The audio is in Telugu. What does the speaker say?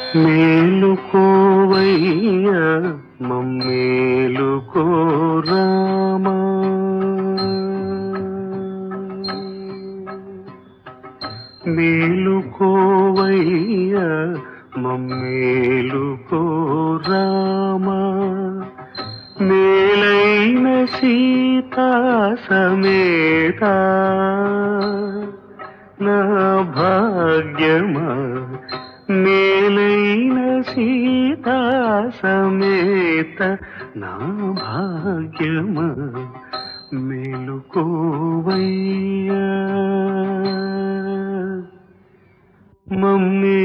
మేలుకోవయ్య మమ్మేలుకో రామా మేలుకోవయ్య మమ్మేలుకో రామా మేలైన సీతా సమేత నా భాగ్యమా మేలైన సీతా సమేత నా భాగ్యమా మేలుకోవయ్యా మమ్మీ